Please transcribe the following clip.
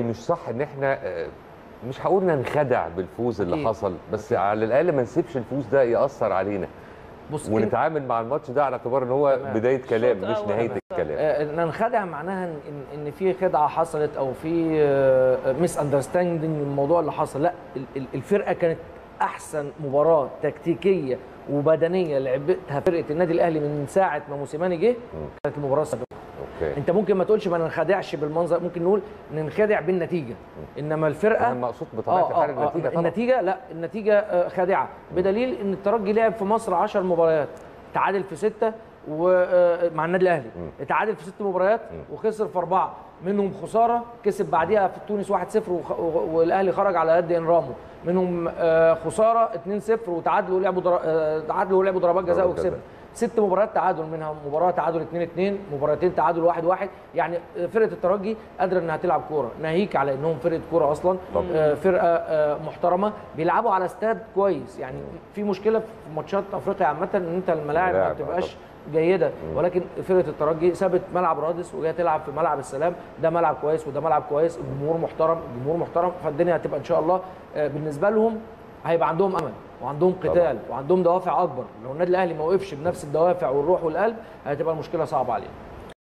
مش صح ان احنا آه، مش هقول ننخدع بالفوز اللي أكيد. حصل بس على الاقل ما نسيبش الفوز ده ياثر علينا بص ونتعامل مع الماتش ده على اعتبار ان هو تمام. بدايه كلام الشوط مش الأول نهايه بس. الكلام آه، ننخدع معناها ان ان إن في خدعه حصلت او في ميس اندرستاندنج الموضوع اللي حصل لا ال- ال- الفرقه كانت احسن مباراه تكتيكيه وبدنيه لعبتها فرقه النادي الاهلي من ساعه ما موسيماني جه كانت المباراه السابقه اوكي انت ممكن ما تقولش ما ننخدعش بالمنظر ممكن نقول ننخدع بالنتيجه انما الفرقه انا مقصود بطبيعه الحال النتيجه طبعا النتيجه لا النتيجه آه، خادعه بدليل ان الترجي لعب في مصر 10 مباريات تعادل في سته ومع النادي الاهلي اتعادل في ست مباريات وخسر في اربعه منهم خساره كسب بعديها في تونس 1-0 وخ- و- والاهلي خرج على يد انرامو منهم آه، خساره 2-0 وتعادلوا ولعبوا در- آه، تعادلوا ولعبوا ضربات جزاء ضربات وكسبوا ست مباريات تعادل منها مباراه تعادل 2 2 مباراتين تعادل 1 1 يعني فرقه الترجي قادره انها تلعب كوره ناهيك على انهم فرقه كوره اصلا طبعا. آه، فرقه آه، محترمه بيلعبوا على استاد كويس يعني في مشكله في ماتشات افريقيا عامه ان انت الملاعب ما الملاعب، بتبقاش جيده ولكن فرقه الترجي سابت ملعب رادس وجايه تلعب في ملعب السلام ده ملعب كويس وده ملعب كويس الجمهور محترم الجمهور محترم فالدنيا هتبقى ان شاء الله آه، بالنسبه لهم هيبقى عندهم امل وعندهم قتال طبعا. وعندهم دوافع اكبر لو النادي الاهلي ما وقفش بنفس الدوافع والروح والقلب هتبقى المشكله صعبه عليه